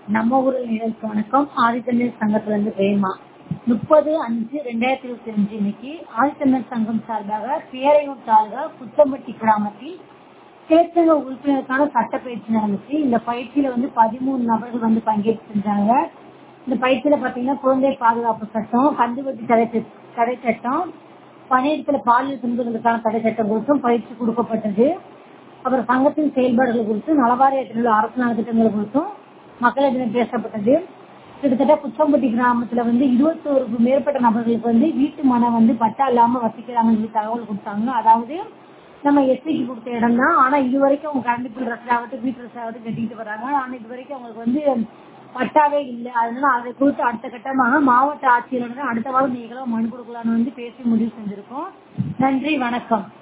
நம்ம ஊரில் நிகழ்ச்சி வணக்கம் ஆதித்தமிழ் சங்கத்துல இருந்து பிரேமா முப்பது அஞ்சு ரெண்டாயிரத்தி இருபத்தி அஞ்சு இன்னைக்கு ஆதித்தமிழ் சங்கம் சார்பாக பேரையூர் தாலுகா புத்தம்பட்டி கிராமத்தில் கிழச்சங்க உறுப்பினருக்கான சட்ட பயிற்சி நடந்துச்சு இந்த பயிற்சியில வந்து பதிமூணு நபர்கள் வந்து பங்கேற்று செஞ்சாங்க இந்த பயிற்சியில பாத்தீங்கன்னா குழந்தை பாதுகாப்பு சட்டம் கந்துவட்டி தடை சட்- தடை சட்டம் பணியிடத்துல பாலியல் துன்புறுத்தலுக்கான தடை சட்டம் குறித்தும் பயிற்சி கொடுக்கப்பட்டது அப்புறம் சங்கத்தின் செயல்பாடுகள் குறித்தும் நலவாரியத்தில் உள்ள அரசு நலத்திட்டங்கள் குறித்தும் மக்களிடம் பேசப்பட்டது கிட்டத்தட்ட குச்சம்பட்டி கிராமத்துல வந்து இருபத்தோருக்கு மேற்பட்ட நபர்களுக்கு வந்து வீட்டு மனம் வந்து பட்டா இல்லாம வசிக்கிறாங்கன்னு சொல்லி தகவல் கொடுத்தாங்க அதாவது நம்ம எஸ்பிக்கு கொடுத்த இடம் தான் ஆனா இது வரைக்கும் அவங்க கரண்ட் பில் ரசீது ஆகட்டும் வீட்டு ரசீது ஆகட்டும் கட்டிட்டு வராங்க ஆனா இது வரைக்கும் அவங்களுக்கு வந்து பட்டாவே இல்லை அதனால அதை குறித்து அடுத்த கட்டமாக மாவட்ட ஆட்சியருடன் அடுத்த வாரம் நீங்களும் மனு கொடுக்கலாம்னு வந்து பேசி முடிவு செஞ்சிருக்கோம் நன்றி வணக்கம்